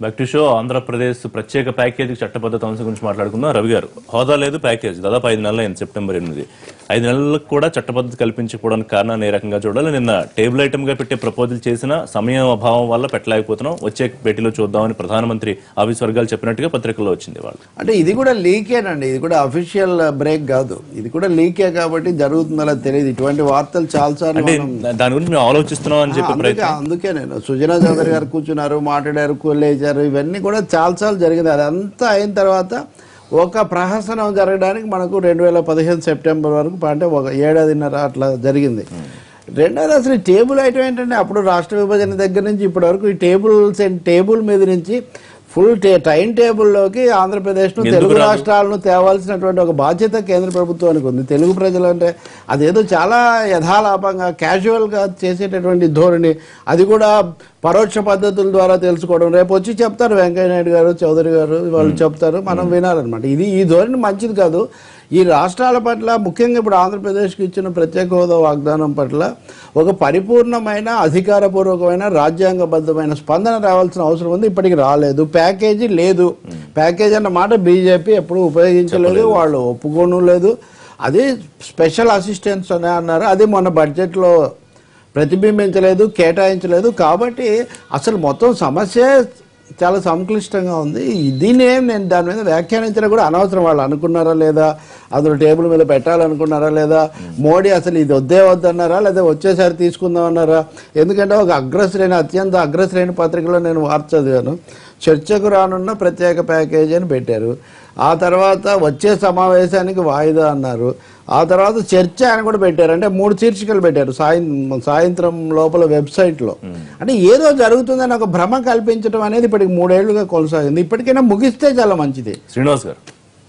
Back to show Andhra Pradesh ప్రత్యేక package చట్టబద్ధత అంశం గురించి మాట్లాడుకుందాం రవి గారు హోదా లేదు ప్యాకేజ్ దాదాపు ఐదు నెలలు అయింది సెప్టెంబర్ ఎనిమిది ఐదు నెలలకు కూడా చట్టబద్ధత కల్పించకపోవడానికి కారణాన్ని ఏ రకంగా చూడాలి నిన్న టేబుల్ ఐటమ్ గా పెట్టే ప్రపోజల్ చేసిన సమయం అభావం వల్ల పెట్టలేకపోతున్నాం వచ్చే భేటీలో చూద్దామని ప్రధానమంత్రి ఆఫీస్ వర్గాలు చెప్పినట్టుగా పత్రికల్లో వచ్చింది వాళ్ళు అంటే ఇది కూడా లీకేనండి ఇది కూడా అఫీషియల్ బ్రేక్ కాదు ఇది కూడా లీకే కాబట్టి జరుగుతుందో తెలియదు ఇటువంటి వార్తలు చాలాసార్లు అంటే మనం దాని గురించి మేము ఆలోచిస్తున్నాం అని చెప్పి అందుకే అందుకే నేను సుజనా చౌదరి గారు కూర్చున్నారు మాట్లాడారు లేచారు ఇవన్నీ కూడా చాలాసార్లు జరిగింది అదంతా అయిన తర్వాత ఒక ప్రహసనం జరగడానికి మనకు రెండు వేల పదిహేను సెప్టెంబర్ వరకు అంటే ఒక ఏడాదిన్నర అట్లా జరిగింది రెండోది అసలు ఈ టేబుల్ ఐటమ్ ఏంటంటే అప్పుడు రాష్ట్ర విభజన దగ్గర నుంచి ఇప్పటి వరకు ఈ టేబుల్స్ టేబుల్ మీద నుంచి ఫుల్ టే టైం టేబుల్లోకి ఆంధ్రప్రదేశ్ను తెలుగు రాష్ట్రాలను తేవాల్సినటువంటి ఒక బాధ్యత కేంద్ర ప్రభుత్వానికి ఉంది తెలుగు ప్రజలు అంటే అదేదో చాలా యథాలాపంగా క్యాజువల్గా చేసేటటువంటి ధోరణి అది కూడా పరోక్ష పద్ధతుల ద్వారా తెలుసుకోవడం రేపు వచ్చి చెప్తారు వెంకయ్యనాయుడు గారు చౌదరి గారు వాళ్ళు చెప్తారు మనం వినాలన్నమాట ఇది ఈ ధోరణి మంచిది కాదు ఈ రాష్ట్రాల పట్ల ముఖ్యంగా ఇప్పుడు ఆంధ్రప్రదేశ్కి ఇచ్చిన ప్రత్యేక హోదా వాగ్దానం పట్ల ఒక పరిపూర్ణమైన అధికారపూర్వకమైన రాజ్యాంగబద్ధమైన స్పందన రావాల్సిన అవసరం ఉంది ఇప్పటికి రాలేదు ప్యాకేజీ లేదు ప్యాకేజీ అన్న మాట బీజేపీ ఎప్పుడు ఉపయోగించలేదు వాళ్ళు ఒప్పుకోను లేదు అది స్పెషల్ అసిస్టెన్స్ అని అన్నారు అది మొన్న బడ్జెట్లో ప్రతిబింబించలేదు కేటాయించలేదు కాబట్టి అసలు మొత్తం సమస్య చాలా సంక్లిష్టంగా ఉంది దీన్ని ఏం నేను దాని మీద వ్యాఖ్యానించడం కూడా అనవసరం వాళ్ళు అనుకున్నారా లేదా అందులో టేబుల్ మీద పెట్టాలనుకున్నారా లేదా మోడీ అసలు ఇది వద్దే వద్దన్నారా లేదా వచ్చేసారి తీసుకుందాం అన్నారా ఎందుకంటే ఒక అగ్రశ్రేణి అత్యంత అగ్రశ్రేణి పత్రికలో నేను వార్త చదివాను చర్చకు రానున్న ప్రత్యేక ప్యాకేజీ అని పెట్టారు ఆ తర్వాత వచ్చే సమావేశానికి వాయిదా అన్నారు ఆ తర్వాత చర్చ అని కూడా పెట్టారు అంటే మూడు శీర్షికలు పెట్టారు సాయం సాయంత్రం లోపల వెబ్సైట్లో అంటే ఏదో జరుగుతుందని ఒక భ్రమ కల్పించడం అనేది ఇప్పటికి మూడేళ్లుగా కొనసాగింది ఇప్పటికైనా ముగిస్తే చాలా మంచిది శ్రీనివాస్ గారు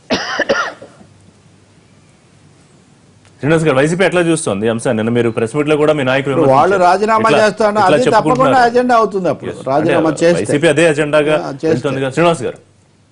శ్రీనివాస్ గారు వైసీపీ ఎట్లా చూస్తోంది ఈ అంశాన్ని నిన్న మీరు ప్రెస్ మీట్ లో కూడా మీ నాయకులు ఇప్పుడు వాళ్ళు విమర్శించారు. రాజీనామా ఇట్లా- చేస్తాను ఇట్లా అది తప్పకుండా చెప్పుకుంటున్నారు. అజెండా అవుతుంది అప్పుడు రాజీనామా అంటే చేస్తే వైసీపీ అదే అజెండాగా ఆ, చేస్తే. వెళ్తుంది కదా శ్రీనివాస్ గారు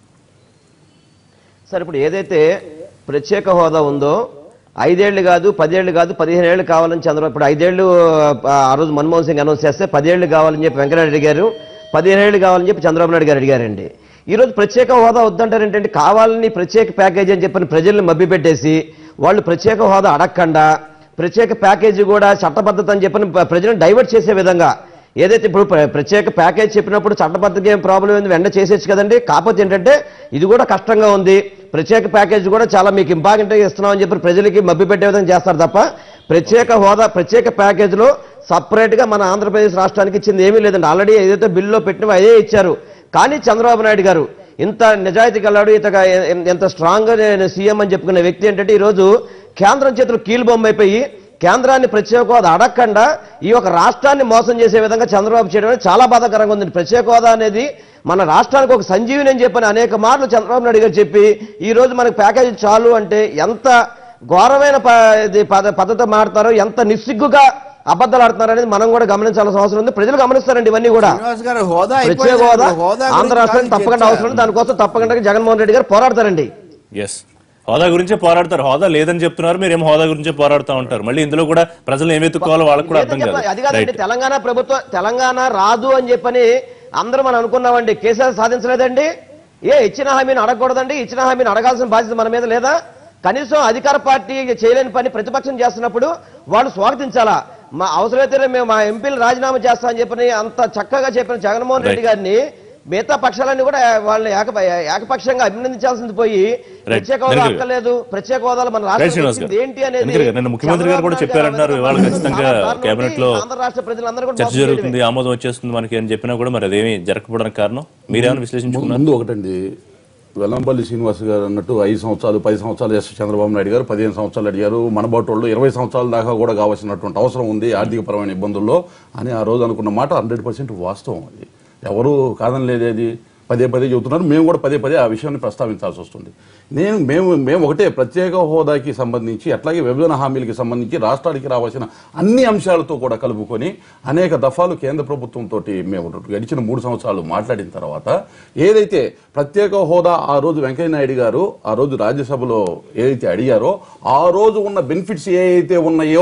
సార్ ఇప్పుడు ఏదైతే ప్రత్యేక హోదా ఉందో ఐదేళ్లు కాదు పదేళ్లు కాదు పదిహేను ఏళ్ళు కావాలని చంద్రబాబు ఇప్పుడు ఐదేళ్లు ఆ, ఆ రోజు మన్మోహన్ సింగ్ అనౌన్స్ చేస్తే పదేళ్లు కావాలని చెప్పి వెంకయ్యనాయుడు అడిగారు పదిహేను ఏళ్ళు కావాలని చెప్పి చంద్రబాబు నాయుడు గారు అడిగారండి ఈ రోజు ప్రత్యేక హోదా వద్దంటారు ఏంటంటే కావాలని ప్రత్యేక ప్యాకేజీ అని చెప్పని ప్రజల్ని మభ్యపెట్టేసి వాళ్ళు ప్రత్యేక హోదా అడగకుండా ప్రత్యేక ప్యాకేజీ కూడా చట్టబద్ధత అని చెప్పని ప్ర- ప్రజలను డైవర్ట్ చేసే విధంగా ఏదైతే ఇప్పుడు ప్ర- ప్రత్యేక ప్యాకేజ్ చెప్పినప్పుడు చట్టబద్ధత ఏం ప్రాబ్లం ఏంది వెంట చేసేచ్చు కదండి కాకపోతే ఏంటంటే ఇది కూడా కష్టంగా ఉంది ప్రత్యేక ప్యాకేజ్ కూడా చాలా మీకు ఇంపార్టెంట్గా ఇస్తున్నాం అని చెప్పి ప్రజలకి మభ్యపెట్టే విధంగా చేస్తారు తప్ప ప్రత్యేక హోదా ప్రత్యేక ప్యాకేజీలో సపరేట్గా మన ఆంధ్రప్రదేశ్ రాష్ట్రానికి ఇచ్చింది ఏమీ లేదండి ఆల్రెడీ ఏదైతే బిల్లులో పెట్టినవో అదే ఇచ్చారు కానీ చంద్రబాబు నాయుడు గారు ఇంత నిజాయితీ గల్లాడు ఇంతగా ఎ- ఎంత స్ట్రాంగ్ నేను సీఎం అని చెప్పుకునే వ్యక్తి ఏంటంటే ఈరోజు కేంద్రం చేతులు కీలుబొమ్మ అయిపోయి కేంద్రాన్ని ప్రత్యేక హోదా అడగకుండా ఈ యొక్క రాష్ట్రాన్ని మోసం చేసే విధంగా చంద్రబాబు చేయడం అనేది చాలా బాధాకరంగా ఉంది ప్రత్యేక హోదా అనేది మన రాష్ట్రానికి ఒక సంజీవిని అని చెప్పని అనేక మార్లు చంద్రబాబు నాయుడు గారు చెప్పి ఈ రోజు మనకు ప్యాకేజీ చాలు అంటే ఎంత ఘోరమైన ప- ఇది పద- పద్ధతి మాడతారో ఎంత నిస్సిగ్గుగా అబద్ధాలు ఆడుతున్నారు అనేది మనం కూడా గమనించాల్సిన అవసరం ఉంది ప్రజలు గమనిస్తారండి ఇవన్నీ కూడా శ్రీనివాస్ గారు హోదా ప్రత్యేక అయిపోయింది. హోదా హోదా ఆంధ్ర గురించి రాష్ట్రానికి కాదు తప్పకుండా చర్చ. అవసరం ఉంది. దానికోసం తప్పకుండా జగన్మోహన్ రెడ్డి గారు పోరాడతారండి ఎస్ హోదా గురించే పోరాడతారు హోదా లేదని చెప్తున్నారు మీరు ఏం హోదా గురించే పోరాడుతూ ఉంటారు మళ్ళీ ఇందులో కూడా ప్రజలు ఏం వెతుక్కోవాలో వాళ్ళకి కూడా అర్థం లేదని కాదు చెప్ప- అది కాదండి రైట్ తెలంగాణ ప్రభుత్వం తెలంగాణ రాదు అని చెప్పని అందరూ మనం అనుకున్నామండి కేసీఆర్ సాధించలేదండి ఏ ఇచ్చిన హామీని అడగకూడదండి ఇచ్చిన హామీని అడగాల్సిన బాధ్యత మన మీద లేదా కనీసం అధికార పార్టీ చేయలేని పని ప్రతిపక్షం చేస్తున్నప్పుడు వాళ్ళు స్వాగతించాలా మా అవసరమైతే మేము మా ఎంపీలు రాజీనామా చేస్తామని చెప్పని అంత చక్కగా చెప్పిన జగన్మోహన్ రెడ్డి Right. గారిని మిగతా పక్షాలన్నీ కూడా వాళ్ళని ఏక ఏకపక్షంగా అభినందించాల్సింది పోయి ప్రత్యేక హోదా ధన్యవాదాలు. అక్కర్లేదు ప్రత్యేక హోదాలో మన రైట్ రాష్ట్రం శ్రీనివాస్ గారు వచ్చింది ఏంటి అనేది ధన్యవాదాలు. నిన్న ముఖ్యమంత్రి గారు కూడా చంద్రబాబు చెప్పారంటున్నారు నాయుడు ఇవాళ గారు ఖచ్చితంగా చాలా దారుణం కేబినెట్ ఉంది. లో ఆంధ్ర రాష్ట్ర ప్రజలందరూ కూడా చర్చ మోసం చేయడమే. జరుగుతుంది ఆమోదం వచ్చేస్తుంది మనకి అని చెప్పినా కూడా మరి అదేమి జరగకపోవడానికి కారణం మీరేమైనా విశ్లేషించుకున్నారు ముందు ఒకటండి వెల్లంపల్లి శ్రీనివాస్ గారు అన్నట్టు ఐదు సంవత్సరాలు పది సంవత్సరాలు ఎస్ చంద్రబాబు నాయుడు గారు పదిహేను సంవత్సరాలు అడిగారు మన బోటోళ్ళు ఇరవై సంవత్సరాల దాకా కూడా కావాల్సినటువంటి అవసరం ఉంది ఆర్థికపరమైన ఇబ్బందుల్లో అని ఆ రోజు అనుకున్న మాట హండ్రెడ్ పర్సెంట్ వాస్తవం అది ఎవరు కాదని లేదేది పదే పదే చెబుతున్నారు మేము కూడా పదే పదే ఆ విషయాన్ని ప్రస్తావించాల్సి వస్తుంది నేను మేము మేము ఒకటే ప్రత్యేక హోదాకి సంబంధించి అట్లాగే విభజన హామీలకి సంబంధించి రాష్ట్రానికి రావాల్సిన అన్ని అంశాలతో కూడా కలుపుకొని అనేక దఫాలు కేంద్ర ప్రభుత్వంతో మేము గడిచిన మూడు సంవత్సరాలు మాట్లాడిన తర్వాత ఏదైతే ప్రత్యేక హోదా ఆ రోజు వెంకయ్య నాయుడు గారు ఆ రోజు రాజ్యసభలో ఏదైతే అడిగారో ఆ రోజు ఉన్న బెనిఫిట్స్ ఏ అయితే ఉన్నాయో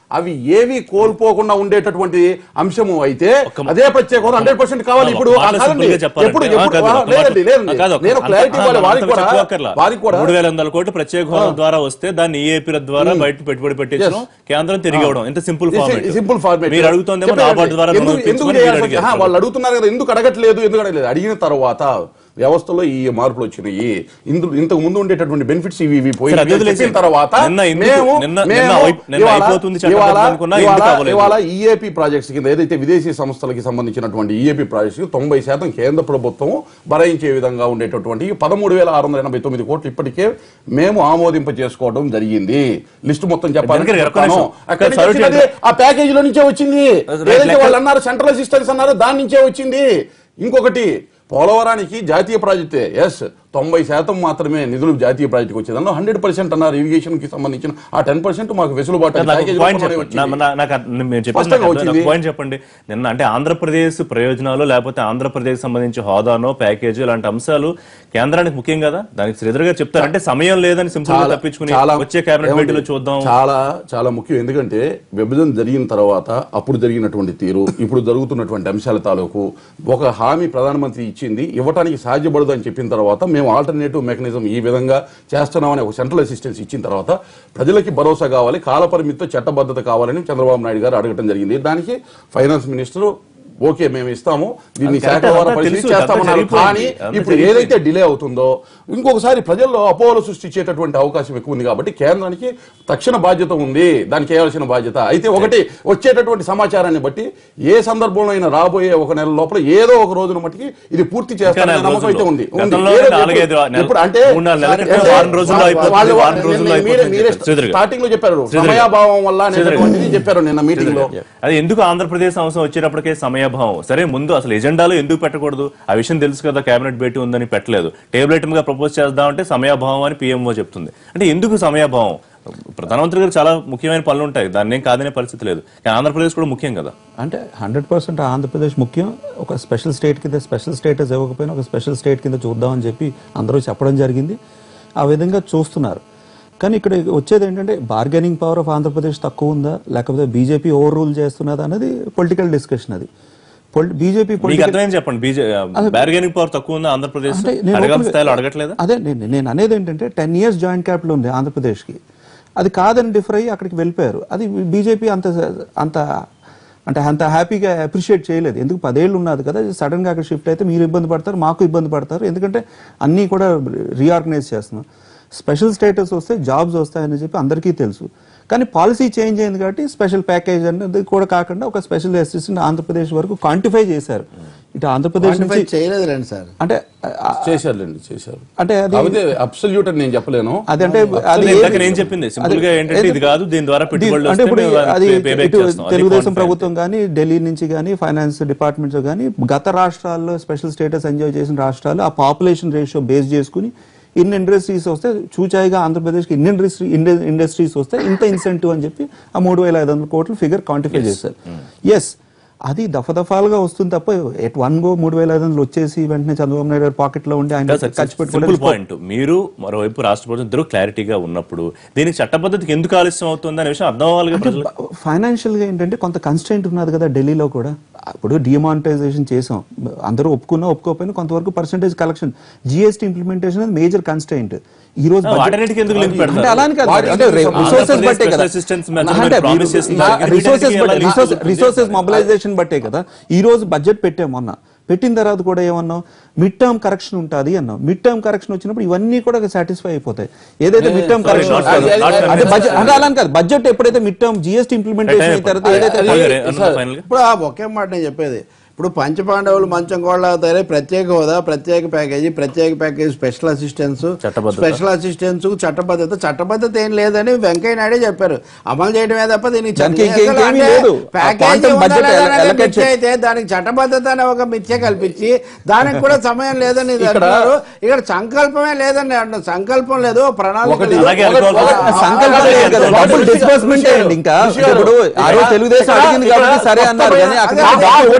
అవి ఏవి కోల్పోకుండా ఉండేటటువంటి అంశము అయితే ఒక్క- అదే ప్రత్యేక హోదా హండ్రెడ్ పర్సెంట్ కావాలి ఇప్పుడు ఆ మాటలు కాదండి. simple గా చెప్పాలంటే- ఎప్పుడు ఆ, ఎప్పుడు కాదు, ఆ, ఒక్క లేదండి మాట- లేదండి ఆ, కాదు, ఒక్క- నేను అంత- క్లారిటీ అంత- ఇవ్వాలి వారికి అంత కూడా చెప్పుకోకర్లా. వారికి కూడా మూడు వేల వందల కోట్లు ప్రత్యేక హోదా ద్వారా వస్తే దాన్ని ఈఏపీల ద్వారా బయట పెట్టుబడి పెట్టించడం కేంద్రం తిరిగి ఇవ్వడం ఎంత సింపుల్ ఫార్మేట్ సింపుల్ ఫార్మేట్ మీరు అడుగుతోందేమో చెప్పండి. నాబార్డు ద్వారా ఎందుకు- రుణం ఎందుకు ఇప్పించమని మీరు చేయాల్సి- అడిగారు. ఆహా, వాళ్ళు అడుగుతున్నారు కదా ఎందుకు అడగట్లేదు ఎందుకు అడగలేదు అడిగిన తర్వాత వ్యవస్థలో ఈ మార్పులు వచ్చినాయి ఇందులో ఇంతకు ముందు ఉండేటటువంటి బెనిఫిట్స్ ఇవి ఇవి పోయి సరే, అది వదిలేసి. చెప్పిన తర్వాత నిన్న ఎందుకు- మేము నిన్న- మేము నిన్న అయి- నిన్న ఇవాళ- అయిపోతుంది చట్టం ఇవాళ- అనుకున్నా, ఇవాళ- ఎందుకు అవ్వలేదు? ఇవాళ ఈఏపీ ప్రాజెక్ట్స్ కింద ఏదైతే విదేశీ సంస్థలకి సంబంధించినటువంటి ఈఏపీ ప్రాజెక్ట్స్ తొంభై శాతం కేంద్ర ప్రభుత్వం భరించే విధంగా ఉండేటటువంటి పదమూడు వేల ఆరు వందల ఎనభై తొమ్మిది కోట్లు ఇప్పటికే మేము ఆమోదింప చేసుకోవడం జరిగింది లిస్ట్ మొత్తం చెప్పాలని వెనక్కి ఒక్క చెప్తాను. నిమిషం. అక్కడి నుంచి Sorry to వచ్చినది ఆ ప్యాకేజీలో నుంచే వచ్చింది Right, ఏదైతే లెక్క- వాళ్ళు అన్నారు సెంట్రల్ అసిస్టెన్స్ అన్నారు దాని నుంచే వచ్చింది ఇంకొకటి పోలవరానికి జాతీయ ప్రాజెక్టే ఎస్ తొంభై శాతం మాత్రమే నిధులు జాతీయ ప్రాజెక్టుకి వచ్చేది అందులో హండ్రెడ్ పర్సెంట్ అన్నారు ఇరిగేషన్ కి సంబంధించిన ఆ టెన్ పర్సెంట్ మాకు వెసులుబాటు నాకు ప్యాకేజీ పాయింట్ రూపంలోనే చెప్పండి వచ్చింది. నా- నా- నాకు అర్థం- నేను చెప్పేది స్పష్టంగా నాకు అర్థం. వచ్చింది. నాకు పాయింట్ చెప్పండి నిన్న అంటే ఆంధ్రప్రదేశ్ ప్రయోజనాలు లేకపోతే ఆంధ్రప్రదేశ్ సంబంధించి హోదానో ప్యాకేజీ ఇలాంటి అంశాలు కేంద్రానికి ముఖ్యం కదా దానికి శ్రీధర్ గారు చెప్తారు అంటే సమయం లేదని సింపుల్ గా చాలా- తప్పించుకుని చాలా- వచ్చే కేబినెట్ ఏమండి? భేటీలో చూద్దాం చాలా చాలా ముఖ్యం ఎందుకంటే విభజన జరిగిన తర్వాత అప్పుడు జరిగినటువంటి తీరు ఇప్పుడు జరుగుతున్నటువంటి అంశాల తాలూకు ఒక హామీ ప్రధానమంత్రి ఇచ్చింది ఇవ్వటానికి సాధ్యపడదు అని చెప్పిన తర్వాత మేము ఆల్టర్నేటివ్ మెకానిజం ఈ విధంగా చేస్తున్నామని ఒక సెంట్రల్ అసిస్టెన్స్ ఇచ్చిన తర్వాత ప్రజలకి భరోసా కావాలి కాలపరిమితితో చట్టబద్ధత కావాలని చంద్రబాబు నాయుడు గారు అడగటం జరిగింది దానికి ఫైనాన్స్ మినిస్టర్ ఓకే మేము ఇస్తాము దీన్ని అది శాఖ కరెక్ట్, ద్వారా అదంతా పరిశీలించి తెలుసు, చేస్తామన్నారు అదంతా కానీ జరిగిపోయింది. అదంతా ఇప్పుడు జరిగిపోయింది. ఏదైతే డిలే అవుతుందో ఇంకొకసారి ప్రజల్లో అపోహలు సృష్టించేటటువంటి అవకాశం ఎక్కువ ఉంది కాబట్టి కేంద్రానికి తక్షణ బాధ్యత ఉంది దానికి చేయాల్సిన బాధ్యత అయితే ఒకటి వచ్చేటటువంటి సమాచారాన్ని బట్టి ఏ సందర్భంలో అయినా రాబోయే ఒక నెల లోపల ఏదో ఒక రోజున మట్టికి ఇది పూర్తి చేస్తారనే నాలుగు నమ్మకం అయితే రోజుల్లో. ఉంది ఉంది. గతంలో ఏదో నాలుగైదు ఇప్పుడు- నెల- ఇప్పుడు అంటే మూడు నాలుగు నెలల అంటే క్రితం వారం రోజుల్లో వాళ్ళు- అయిపోతుంది, వాళ్ళు- వారం రోజుల్లో మీరే- అయిపోతుంది మీరే చెప్పారు. శ్రీధర్ గారు. స్టార్టింగ్ లో చెప్పారు శ్రీధర్ గారు. సమయాభావం వల్ల శ్రీధర్ గారు. అనేటువంటిది చెప్పారు నిన్న మీటింగ్ లో అది ఎందుకు ఆంధ్రప్రదేశ్ అంశం వచ్చేటప్పటికే సమయభావం సరే ముందు అసలు ఎజెండాలో ఎందుకు పెట్టకూడదు ఆ విషయం తెలుసు కదా కేబినెట్ భేటీ ఉందని పెట్టలేదు టేబుల్ ఐటమ్ గా ప్రపోజ్ చేద్దామంటే సమయాభావం అని పిఎంఓ చెప్తుంది అంటే ఎందుకు సమయాభావం ప్రధానమంత్రి గారు చాలా ముఖ్యమైన పనులు ఉంటాయి దాన్ని ఏం కాదనే పరిస్థితి లేదు కానీ ఆంధ్రప్రదేశ్ కూడా ముఖ్యం కదా అంటే హండ్రెడ్ పర్సెంట్ ఆంధ్రప్రదేశ్ ముఖ్యం ఒక స్పెషల్ స్టేట్ కింద స్పెషల్ స్టేటస్ ఇవ్వకపోయినా ఒక స్పెషల్ స్టేట్ కింద చూద్దామని చెప్పి అందరూ చెప్పడం జరిగింది ఆ విధంగా చూస్తున్నారు కానీ ఇక్కడ వచ్చేది ఏంటంటే బార్గెనింగ్ పవర్ ఆఫ్ ఆంధ్రప్రదేశ్ తక్కువ ఉందా లేకపోతే బీజేపీ ఓవర్ రూల్ చేస్తున్నదా అనేది పొలిటికల్ డిస్కషన్ అది బీజేపీ మీకు అర్థమైంది చెప్పండి బీజే బార్గెనింగ్ పవర్ తక్కువ ఉంది ఆంధ్రప్రదేశ్ అంటే నేను అడగాల్సిన ఓపెన్గా- స్థాయిలో అడగట్లేదా అదే నేను నేను అనేది ఏంటంటే టెన్ ఇయర్స్ జాయింట్ క్యాపిటల్ ఉంది ఆంధ్రప్రదేశ్కి అది కాదని డిఫర్ అయ్యి అక్కడికి వెళ్ళిపోయారు అది బీజేపీ అంత అంత అంటే అంత హ్యాపీగా అప్రిషియేట్ చేయలేదు ఎందుకు పదేళ్ళు ఉన్నది కదా సడన్ గా అక్కడ షిఫ్ట్ అయితే మీరు ఇబ్బంది పడతారు మాకు ఇబ్బంది పడతారు ఎందుకంటే అన్నీ కూడా రీఆర్గనైజ్ చేస్తున్నాం స్పెషల్ స్టేటస్ వస్తే జాబ్స్ వస్తాయని చెప్పి అందరికీ తెలుసు కానీ పాలసీ చేంజ్ అయింది కాబట్టి స్పెషల్ ప్యాకేజ్ అనేది కూడా కాకుండా ఒక స్పెషల్ అసిస్టెంట్ ఆంధ్రప్రదేశ్ వరకు క్వాంటిఫై చేశారు ఇటు ఆంధ్రప్రదేశ్ Quantify నుంచి చేయలేదు రండి సార్ అంటే ఆ, చేశారులేండి చేశారు అంటే అది కాకపోతే అబ్సల్యూట్ అని నేను చెప్పలేను అది అంటే అది అసలు ఏది- ఇందాక నేను చెప్పింది సింపుల్ గా అది- ఏంటంటే ఇది కాదు దీని ద్వారా పెట్టుబడులు అంటే వస్తే ఇప్పుడు మేము అది pay- payback ఇటు చేస్తాం. అది తెలుగుదేశం quantify. ప్రభుత్వం కానీ ఢిల్లీ నుంచి కానీ ఫైనాన్స్ డిపార్ట్మెంట్స్ కానీ గత రాష్ట్రాల్లో స్పెషల్ స్టేటస్ ఎంజాయ్ చేసిన రాష్ట్రాలు ఆ పాపులేషన్ రేషియో బేస్ చేసుకుని ఇన్ని ఇండస్ట్రీస్ వస్తే చూచాయిగా ఆంధ్రప్రదేశ్కి ఇన్ని ఇండస్ట్రీ ఇండస్ట్రీస్ వస్తే ఇంత ఇన్సెంటివ్ అని చెప్పి ఆ మూడు వేల ఐదు వందల కోట్లు ఫిగర్ క్వాంటిఫై చేశారు ఎస్ అది దఫదఫాలుగా వస్తుంది తప్ప ఎట్ వన్ గో మూడు వేల ఐదు వందలు వచ్చేసి వెంటనే చంద్రబాబు నాయుడు గారి పాకెట్ లో ఉండి ఆయన ఖర్చు సింపుల్ పెట్టుకోవడానికి పాయింట్ మీరు మరోవైపు రాష్ట్ర ప్రభుత్వం ఇద్దరు క్లారిటీగా ఉన్నప్పుడు దీనికి చట్టపద్ధతికి ఎందుకు ఆలస్యం అవుతుంది అనే విషయం అర్థం అవ్వాలి ప్రజలు ఫైనాన్షియల్ గా ఏంటంటే కొంత కన్స్టెంట్ ఉన్నది కదా ఢిల్లీలో కూడా ఇప్పుడు డిమానిటైజేషన్ చేసాం అందరూ ఒప్పుకున్నా ఒప్పుకోకపోయినా కొంతవరకు పర్సెంటేజ్ కలెక్షన్ జిఎస్టీ ఇంప్లిమెంటేషన్ అనేది మేజర్ కన్స్టెంట్ ఈ రోజు budget- వాటన్నిటికీ ఎందుకు లింక్ పెడతారు? అంటే అలానే కాదు వాటికి అంటే సంబంధించి రిసోర్సెస్ ఆంధ్రప్రదేశ్ బట్టే కదా special assistance method అంటే మీరు promise చేసిన దానికి రిసోర్సెస్ వీటికి ఎలా link ఉంటుంది? రిసోర్సెస్ మొబిలైజేషన్ బట్టే కదా ఈ రోజు బడ్జెట్ పెట్టాం మొన్న పెట్టిన తర్వాత కూడా ఏమన్నాం మిడ్ టర్మ్ కరెక్షన్ ఉంటుంది అన్నాం మిడ్ టర్మ్ కరెక్షన్ వచ్చినప్పుడు ఇవన్నీ కూడా సాటిస్ఫై అయిపోతాయి ఏదైతే mid term sorry, correction not- not- not- అంటే బడ్జెట్ అంటే అలా అని కాదు బడ్జెట్ ఎప్పుడైతే మిడ్ టర్మ్ జిఎస్టీ ఇంప్లిమెంటేషన్ అయిన తర్వాత ఏదైతే అది- అది- అన్న final గా. ఇప్పుడు ఆ ఒకే మాట నేను చెప్పేది ఇప్పుడు పంచపాండవులు మంచం కోళ్ళ అవుతాయి ప్రత్యేక హోదా ప్రత్యేక ప్యాకేజీ ప్రత్యేక ప్యాకేజీ స్పెషల్ అసిస్టెన్స్ చట్టబద్ధత. స్పెషల్ అసిస్టెన్స్ చట్టబద్ధత చట్టబద్ధత ఏం లేదని వెంకయ్య నాయుడు చెప్పారు అమలు చేయడమే తప్ప దీనికి దానికి చట్ట- ఇంకేం- అసలు ఇంకేమీ అంటే లేదు. ఆ ప్యాకేజీ quantum ఉందా budget లేదా allo- అనేది allocate మిథ్య అయితే దానికి చట్టబద్ధత అనే ఒక మిథ్య కల్పించి దానికి కూడా సమయం లేదని ఇది ఇక్కడ- అంటున్నారు ఇక్కడ సంకల్పమే లేదని అంటున్నారు సంకల్పం లేదు ప్రణాళిక ఒకటి- లేదు. అలాగే అనుకోవాలి. ఆ, సంకల్పం అలాగే లేదు కదా అనుకోవాలి. డబ్బులు డిస్బర్స్మెంట్ అయ్యండి ఇంకా ఋషి గారు, ఇప్పుడు ఆ రోజు ఇక్కడ- తెలుగుదేశం ఇక్కడ- అడిగింది కాబట్టి ఇక్కడ సరే అన్నారు కానీ అక్కడ అదే- డబ్బులు ఇవ్వడమే వాడు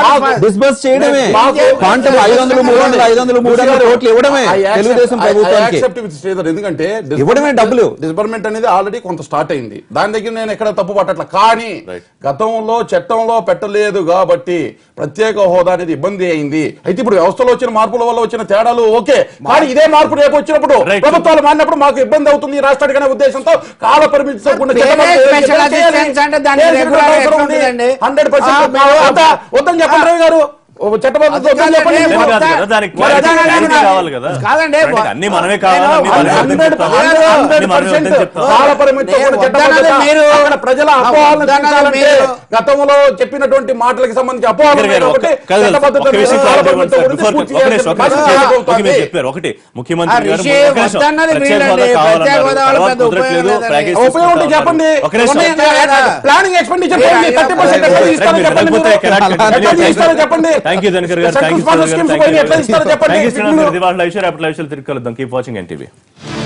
డిస్బర్స్ చేయడమే మాకు- క్వాంటమ్ ఐదు వందలు మూడు వందలు ఐదు వందలు మూడు వందలు కోట్లు ఇవ్వడమే I accept- Telugu Desam I- I ప్రభుత్వానికి accept with శ్రీధర్ ఎందుకంటే ఇవ్వడమే డబ్బులు. డిస్బర్మెంట్ అనేది ఆల్రెడీ కొంత స్టార్ట్ అయింది దాని దగ్గర నేను ఎక్కడ తప్పు పట్టట్ల కానీ Right. గతంలో చట్టంలో పెట్టలేదు కాబట్టి ప్రత్యేక హోదా అనేది ఇబ్బంది అయింది అయితే ఇప్పుడు వ్యవస్థలో వచ్చిన మార్పుల వల్ల వచ్చిన తేడాలు ఓకే కానీ ఇదే మార్పు రేపు వచ్చినప్పుడు Right. ప్రభుత్వాలు మారినప్పుడు మాకు ఇబ్బంది అవుతుంది ఈ రాష్ట్రానికి అనే ఉద్దేశంతో కాల పరిమితి చొప్పున పేరే చట్టబద్ధ special చేయాలి. assistance అంటే దానికి చేయాల్సిన regular అవసరం ఉంది. ఎట్లుంటుందండి? 100% ఆ, మేము- వద్దా? వద్దని చెప్పండి రవి గారు ఓ చట్టబద్ధత అది వద్దని చెప్పండి కాదండి, లేదు కాదు వద్దా? కదా, దానికి మరి clarity- అదే clarity కాదు. కావాలి కదా కాదండి, అంటే అన్ని మనమే కావాలి అన్ని మనమే వద్దని హండ్రెడ్ చెప్తాం. హండ్రెడ్ అన్ని మనమే వద్దని చెప్తాం. కాల పరిమితి నేను చొప్పున వద్దన్నది చట్టబద్ధత. మీరు. అక్కడ ప్రజల అపోహలను వద్దన్నది తీర్చాలంటే మీరు. గతంలో చెప్పినటువంటి మాటలకు సంబంధించి అపోహలు దగ్గర ఉన్నాయి గారు, కాబట్టి ఒక- కాదు, చట్టబద్ధత ఒక విషయం మీద clarity కాల ఇవ్వండి పరిమితితో సార్. కూడిన Before- పూర్తి ఒక నిమిషం, చేయాల్సిన ఒక బాధ్యత నిమిషం. ప్రభుత్వానికి. ఒక నిమిషం చెప్పారు ఒకటి ముఖ్యమంత్రి ఆ గారు విషయం ఒక నిమిషం. వద్దన్నది ప్రత్యేక వీళ్ళండి. హోదా కావాలన్నారు. ప్రత్యేక హోదా వల్ల తర్వాత పెద్ద కుదరట్లేదు, ఉపయోగం లేదండి. ప్యాకేజ్ ఉపయోగం ఉంటే తీసుకుంటాం చెప్పండి ఒక నిమిషం. ఉన్నాయి కదా. ప్లానింగ్ ఎక్స్పెండిచర్ మీరు థర్టీ పర్సెంట్ ఎట్లా అయ్యా, ఇస్తారో మీరు చెప్పండి వెళ్ళిపోతే మీరు. cannot continue. ఎట్లా ఇస్తారో చెప్పండి థ్యాంక్ యూ ధనకర్ గారు Central thank you sponsor schemes పోయి ఎట్లా ఇస్తారో చెప్పండి థ్యాంక్ యూ శ్రీనాథ్ గారు దివాళ విషయాలు అప్పటి విషయాలు తిరిగి కలుద్దాం కీప్ వాచింగ్ ఎన్టీవీ